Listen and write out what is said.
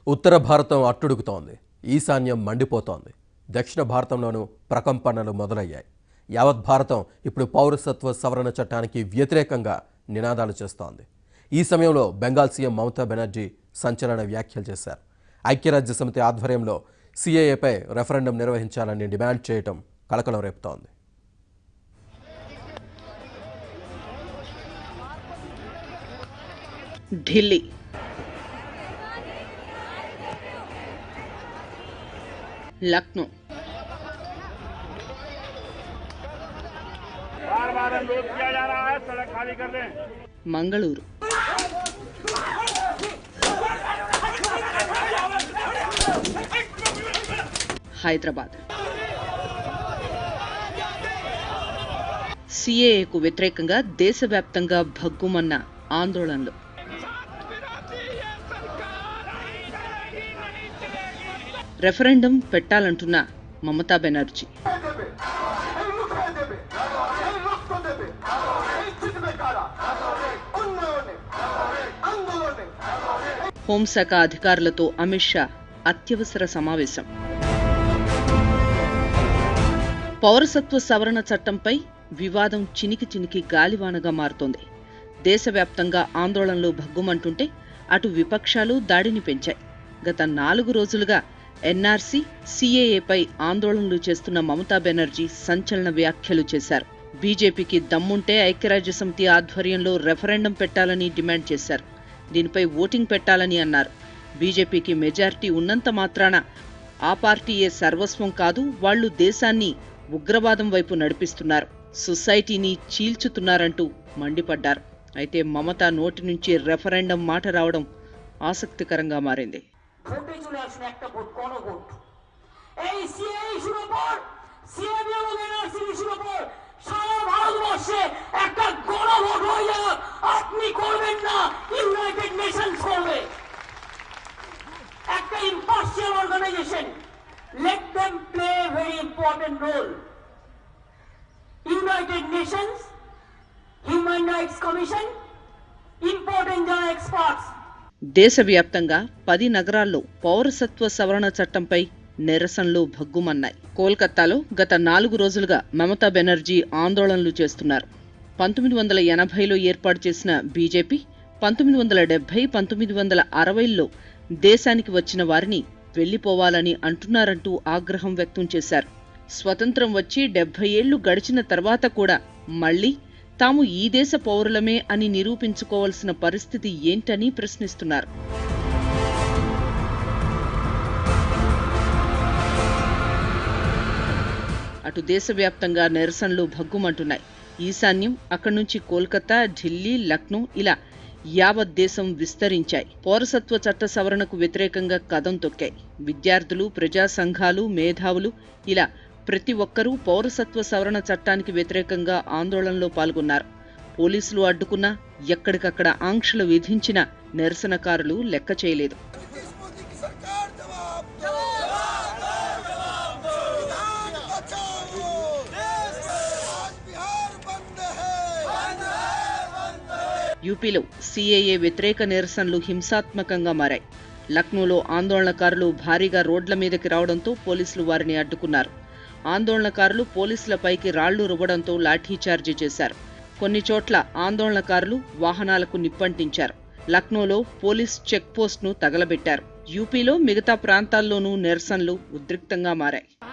ఉత్తర భారతం అట్టుడుగుతోంది ఈశాన్యం మండిపోతోంది దక్షిణ భారతంలోనూ ప్రకంపనలు మొదలయ్యాయి యావత్ భారతం ఇప్పుడు పౌరసత్వ సవరణ చట్టానికి వ్యతిరేకంగా నినాదాలు చేస్తోంది ఈ సమయంలో బెంగాల్ సీఎం మమతా బెనర్జీ సంచలన వ్యాఖ్యలు చేశారు ఐక్యరాజ్య సమితి ఆధ్వర్యంలో సీఏఏపై రెఫరెండం నిర్వహించాలని డిమాండ్ చేయటం కలకలం రేపుతోంది ఢిల్లీ లక్నో बार बार अनुरोध किया जा रहा है सड़क खाली कर दें మంగళూరు హైదరాబాద్ సిఏఏకు వ్యతిరేకంగా దేశవ్యాప్తంగా భగ్గుమన్న ఆందోళనలు రెఫరెండం పెట్టాలంటున్న మమతా బెనర్జీ హోంశాఖ అధికారులతో అమిత్ షా అత్యవసర సమావేశం పౌరసత్వ సవరణ చట్టంపై వివాదం చినికి చినికి గాలివానగా మారుతోంది దేశవ్యాప్తంగా ఆందోళనలు భగ్గుమంటుంటే అటు విపక్షాలు దాడిని పెంచాయి గత నాలుగు రోజులుగా ఎన్ఆర్సీ సీఏఏపై ఆందోళనలు చేస్తున్న మమతా బెనర్జీ సంచలన వ్యాఖ్యలు చేశారు బీజేపీకి దమ్ముంటే ఐక్యరాజ్య సమితి ఆధ్వర్యంలో రెఫరెండం పెట్టాలని డిమాండ్ చేశారు దీనిపై ఓటింగ్ పెట్టాలని అన్నారు బీజేపీకి మెజారిటీ ఉన్నంత మాత్రాన ఆ పార్టీయే సర్వస్వం కాదు వాళ్లు దేశాన్ని ఉగ్రవాదం వైపు నడిపిస్తున్నారు సొసైటీని చీల్చుతున్నారంటూ మండిపడ్డారు అయితే మమత నోటి నుంచి రెఫరెండం మాట రావడం ఆసక్తికరంగా మారింది ভোটে চলে আসুন একটা ভোট কোন ভোট এই সিএ ইস্যুর উপর সিএবি এবং এনআরসি ইস্যুর উপর সারা ভারতবর্ষে একটা গণভোট হয়ে যাক আপনি করবেন না ইউনাইটেড নেশনস করবে একটা impartial organisation let them play very important role United Nations Human Rights Commission important যারা এক্সপার্টস దేశవ్యాప్తంగా పది నగరాల్లో పౌరసత్వ సవరణ చట్టంపై నిరసనలు భగ్గుమన్నాయి కోల్కతాలో గత నాలుగు రోజులుగా మమతా బెనర్జీ ఆందోళనలు చేస్తున్నారు పంతొమ్మిది వందల ఎనభైలో ఏర్పాటు చేసిన బీజేపీ పంతొమ్మిది వందల డెబ్బై పంతొమ్మిది వందల అరవైల్లో దేశానికి వచ్చిన వారిని వెళ్లిపోవాలని అంటున్నారంటూ ఆగ్రహం వ్యక్తం చేశారు స్వతంత్రం వచ్చి డెబ్బై ఏళ్లు గడిచిన తర్వాత కూడా మళ్లీ తాము ఈ దేశ పౌరులమే అని నిరూపించుకోవాల్సిన పరిస్థితి ఏంటని ప్రశ్నిస్తున్నారు అటు దేశవ్యాప్తంగా నిరసనలు భగ్గుమంటున్నాయి ఈశాన్యం అక్కడి నుంచి కోల్కతా ఢిల్లీ లక్నో ఇలా యావత్ దేశం విస్తరించాయి పౌరసత్వ చట్ట సవరణకు వ్యతిరేకంగా కదం తొక్కాయి విద్యార్థులు ప్రజా సంఘాలు మేధావులు ఇలా ప్రతి ఒక్కరూ పౌరసత్వ సవరణ చట్టానికి వ్యతిరేకంగా ఆందోళనలో పాల్గొన్నారు పోలీసులు అడ్డుకున్నా ఎక్కడికక్కడ ఆంక్షలు విధించిన నిరసనకారులు లెక్క చేయలేదు मोदी की सरकार जवाब दो जवाब दो संविधान बचाओ आज बिहार बंद है बंद है बंद है యూపీలో సీఏఏ వ్యతిరేక నిరసనలు హింసాత్మకంగా మారాయి లక్నోలో ఆందోళనకారులు భారీగా రోడ్ల మీదకి రావడంతో పోలీసులు వారిని అడ్డుకున్నారు ఆందోళనకారులు పోలీసులపైకి రాళ్లు రువ్వడంతో లాఠీచార్జీ చేశారు కొన్ని చోట్ల ఆందోళనకారులు వాహనాలకు నిప్పంటించారు లక్నోలో పోలీస్ చెక్ పోస్ట్ను తగలబెట్టారు యూపీలో మిగతా ప్రాంతాల్లోనూ నిరసనలు ఉద్రిక్తంగా మారాయి